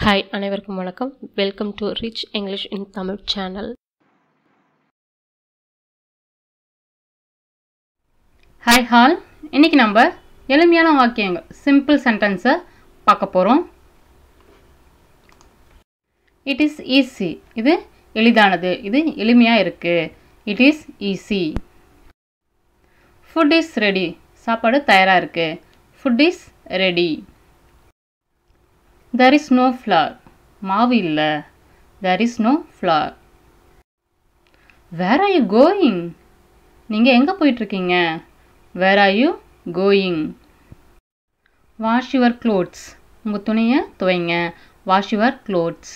hi அனைவருக்கும் வணக்கம் welcome to rich English in Tamil channel hi all இன்னைக்கு நம்ம எளிமையான வாக்கியங்கள் சிம்பிள் சென்டென்ஸை பார்க்க போகிறோம் இட் இஸ் ஈஸி இது எளிதானது இது எளிமையாக இருக்குது it is easy food is ready சாப்பாடு தயாராக இருக்குது food is ready there is no flour மாவு இல்லை there is no flour where are you going நீங்கள் எங்கே போயிட்டுருக்கீங்க where are you going wash your clothes உங்கள் துணியை துவைங்க wash your clothes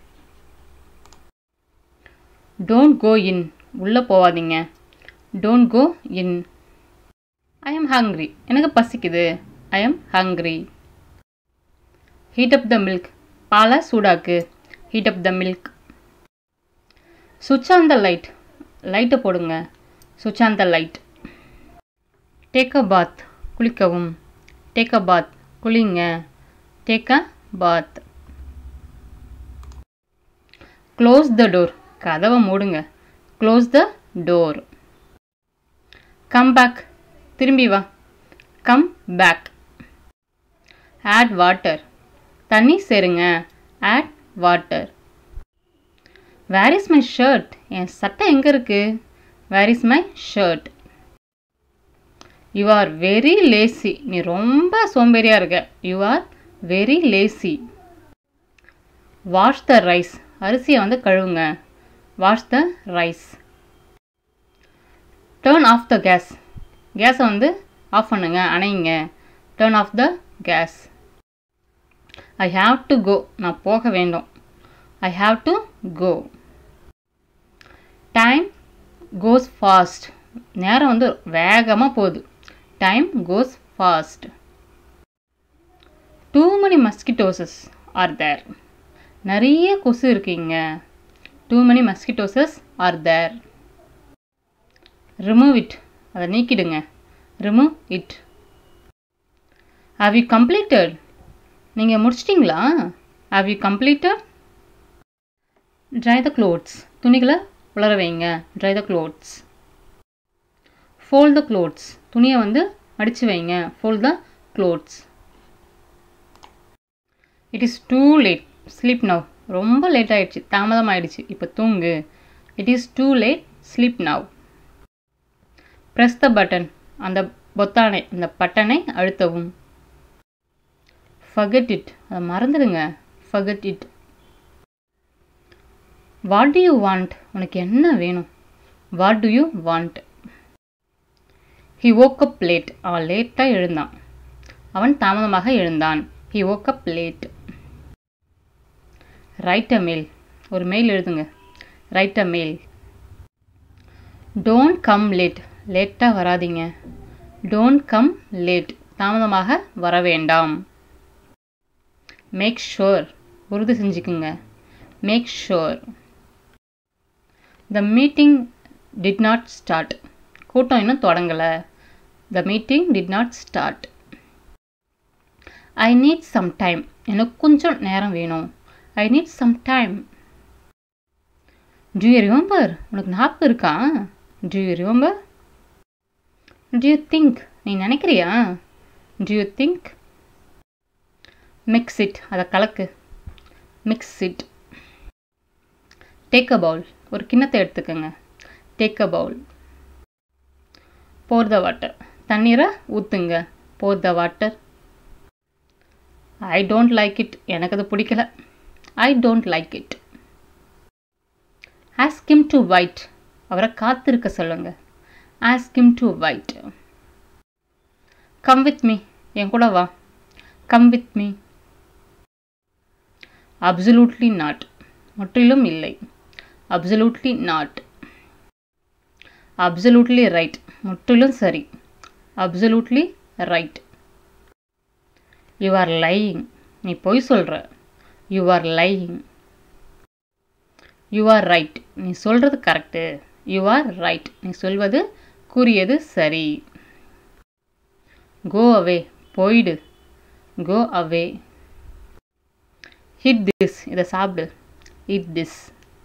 don't go in உள்ளே போகாதீங்க don't go in I am hungry எனக்கு பசிக்குது I am hungry heat up the milk பாலை சூடாக்கு ஹீட் அப் த மில்க் சுவிட்ச் ஆன் த லைட் லைட்டை போடுங்க சுவிட்ச் on the light take a bath குளிக்கவும் டேக் அ பாத் குளிங்க take a bath close the door கதவை மூடுங்க close the door come back திரும்பி வா கம் பேக் ஆட் வாட்டர் தண்ணி சேருங்க add water where is my shirt என் சட்டை எங்கே இருக்குது where is my shirt you are very lazy நீ ரொம்ப சோம்பேறியாக இருக்க you are very lazy wash the rice அரிசியை வந்து கழுவுங்க wash the rice turn off the gas கேஸை வந்து ஆஃப் பண்ணுங்க அணைங்க turn off the gas I have to go நான் போக வேண்டும் I have to go time goes fast நேரம் வந்து வேகமாக போகுது time goes fast too many mosquitoes are there நிறைய கொசு இருக்கீங்க too many mosquitoes are there remove it அதை நீக்கிடுங்க remove it have you completed நீங்கள் முடிச்சிட்டிங்களா have you completed dry the clothes துணிகளை உலர வைங்க dry the clothes fold the clothes துணியை வந்து மடித்து வைங்க fold the clothes it is too late sleep now ரொம்ப லேட் ஆயிடுச்சு தாமதம் ஆயிடுச்சு இப்போ தூங்கு it is too late sleep now press the button அந்த பொத்தானை அந்த பட்டனை அழுத்தவும் ஃபகட் இட் அதை மறந்துடுங்க forget it what do you want உனக்கு என்ன வேணும் what do you want he woke up late அவன் லேட்டாக எழுந்தான் அவன் தாமதமாக எழுந்தான் he woke up late write a mail ஒரு மெயில் எழுதுங்க write a mail don't come late லேட்டாக வராதீங்க டோன்ட் கம் லேட் தாமதமாக வர வேண்டாம் மேக் ஷுர் உறுதி செஞ்சுக்குங்க make sure the meeting did not start கூட்டம் இன்னும் தொடங்கலை the meeting did not start I need some time எனக்கு கொஞ்சம் நேரம் வேணும் I need some time do you remember உனக்கு ஞாபகம் இருக்கா do you remember do you think நீ நினைக்கிறியா do you think mix it அதை கலக்கு mix it take a bowl ஒரு கிண்ணத்தை எடுத்துக்கோங்க take a bowl pour the water தண்ணீரை ஊற்றுங்க போர் the water I don't like it எனக்கு அது பிடிக்கல I don't like it ask him to wait அவரை காத்திருக்க சொல்லுங்க ask him to wait come with me என் கூட வா come with me absolutely not முற்றிலும் இல்லை அப்சலூட்லி நாட் அப்சலூட்லி ரைட் முற்றிலும் சரி absolutely right you are lying நீ பொய் சொல்கிற you are lying you are right நீ சொல்கிறது கரெக்டு யூ ஆர் ரைட் நீ சொல்வது கூறியது சரி கோ அவே போயிடு கோ அவே ஹிட் திஸ் இதை சாப்பிடு eat this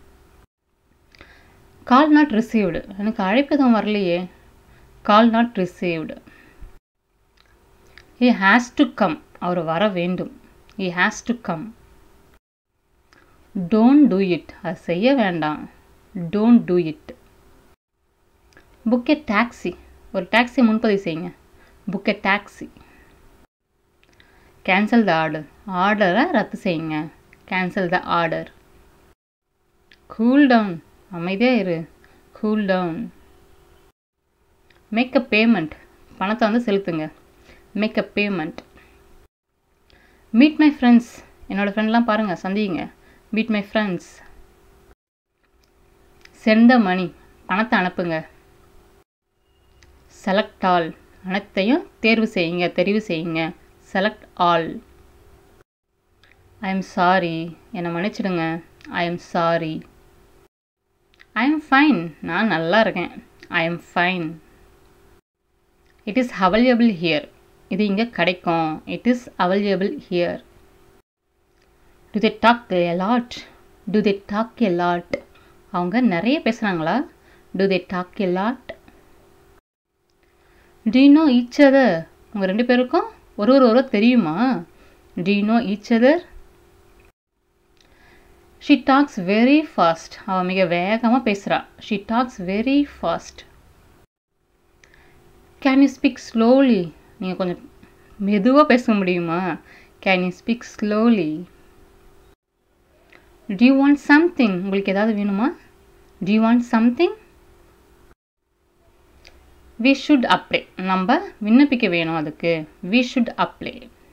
call not received எனக்கு அழைப்பு தான் வரலையே call not received he has to come அவர் வர வேண்டும் he has to come don't do it அது செய்ய வேண்டாம் don't do it book a taxi ஒரு டாக்ஸி முன்பதிவு செய்யுங்க book a taxi cancel the order ஆர்டரை ரத்து செய்யுங்க cancel the order cool down அமைதியாக இரு cool down make a payment பணத்தை வந்து செலுத்துங்க make a payment meet my friends என்னோடய ஃப்ரெண்ட்லாம் பாருங்கள் சந்திங்க meet my friends send money பணத்தை அனுப்புங்க செலக்ட் ஆல் அனைத்தையும் தேர்வு செய்யுங்க தெரிவு செய்யுங்க select all I am sorry என்னை மன்னிச்சிடுங்க I am sorry I am fine நான் நல்லா இருக்கேன் I am fine it is available here இது இங்கே கிடைக்கும் it is available here do they talk a lot do they talk a lot அவங்க நிறைய பேசுகிறாங்களா do they talk a lot to you know each other உங்கள் ரெண்டு பேருக்கும் ஒரு ஒரு ஒரு தெரியுமா do you know each other she talks very fast அவள் மிக வேகமாக பேசுகிறா she talks very fast can you speak slowly நீங்கள் கொஞ்சம் மெதுவாக பேச முடியுமா can you speak slowly do you want something உங்களுக்கு ஏதாவது வேணுமா do you want something we should apply நம்ம விண்ணப்பிக்க வேணும் அதுக்கு we should apply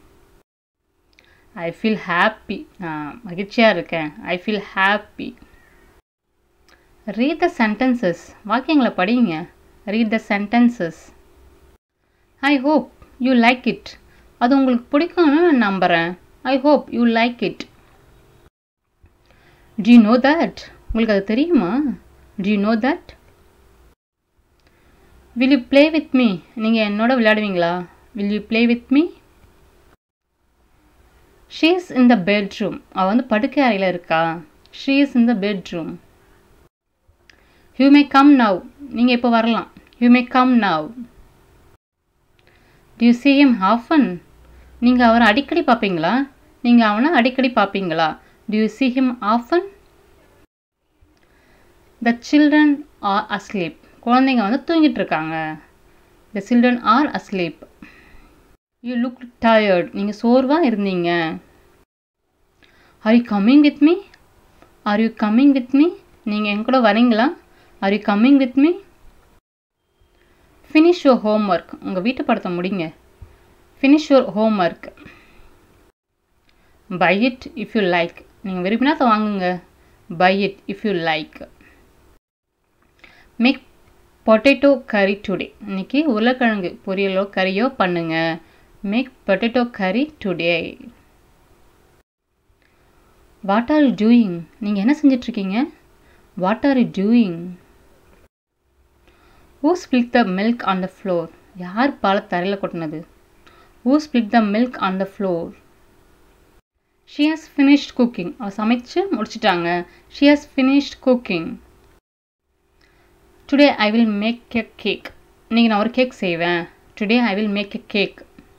I feel happy நான் மகிழ்ச்சியாக இருக்கேன் I feel happy read the sentences வாக்கியங்களை படிங்க read the sentences I hope you like it அது உங்களுக்கு பிடிக்கும்னு நான் நம்புகிறேன் I hope you like it do you know that உங்களுக்கு அது தெரியுமா do you know that will you play with me நீங்கள் என்னோட விளையாடுவீங்களா will you play with me she is in the bedroom அவள் வந்து படுக்கை அறையில் இருக்கா she is in the bedroom you may come now நீங்கள் இப்போ வரலாம் you may come now do you see him often நீங்கள் அவரை அடிக்கடி பார்ப்பீங்களா நீங்கள் அவனை அடிக்கடி பார்ப்பீங்களா do you see him often the children are asleep குழந்தைங்க வந்து தூங்கிட்டு இருக்காங்க the children are asleep you look tired நீங்கள் சோர்வாக இருந்தீங்க are you coming with me are you coming with me நீங்கள் என் கூட வரீங்களா are you coming with me finish your homework உங்கள் வீட்டு படத்தை முடிங்க finish your home work buy it if you like நீங்கள் விரும்பினா அதை வாங்குங்க buy it if you like make potato curry today இன்னைக்கு உருளைக்கிழங்கு பொரியலோ கறியோ பண்ணுங்க make potato curry today what are you doing நீங்கள் என்ன செஞ்சிட்ருக்கீங்க what are you doing who spilt the milk on the floor யார் பாலை தரையில் கொட்டினது who spilt the milk on the floor she has finished cooking அவள் சமைச்சு முடிச்சிட்டாங்க she has finished cooking today I will make a cake இன்றைக்கி நான் ஒரு கேக் செய்வேன் today I will make a cake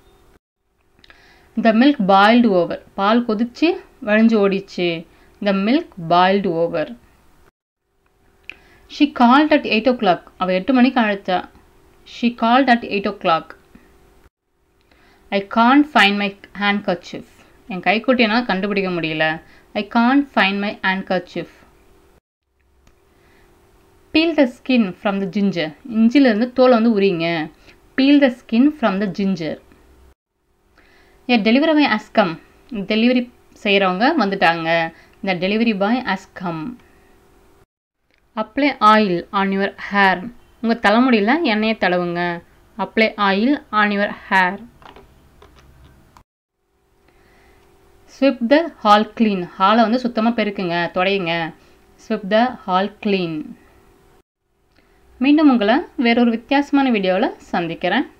the milk boiled over பால் கொதிச்சு வழிஞ்சு ஓடிச்சு the milk boiled over she called at eight o'clock அவள் எட்டு மணிக்கு அழைச்சா she called at eight o'clock I can't find my handkerchief என் கைக்குட்டி என்னால் கண்டுபிடிக்க முடியல I can't find my handkerchief peel the skin from the ginger இஞ்சிலேருந்து தோலை வந்து உரிங்க feel the skin from the ginger a delivery boy has come delivery செய்கிறவங்க வந்துட்டாங்க இந்த delivery boy has come apply oil on your hair உங்கள் தலைமுடியில் எண்ணெயை தடவுங்க apply oil on your hair sweep the hall clean ஹாலை வந்து சுத்தமாக பெருக்குங்க தொடையுங்க ஸ்விப் த ஹால் க்ளீன் மீண்டும் உங்களை வேறொரு வித்தியாசமான வீடியோவில் சந்திக்கிறேன்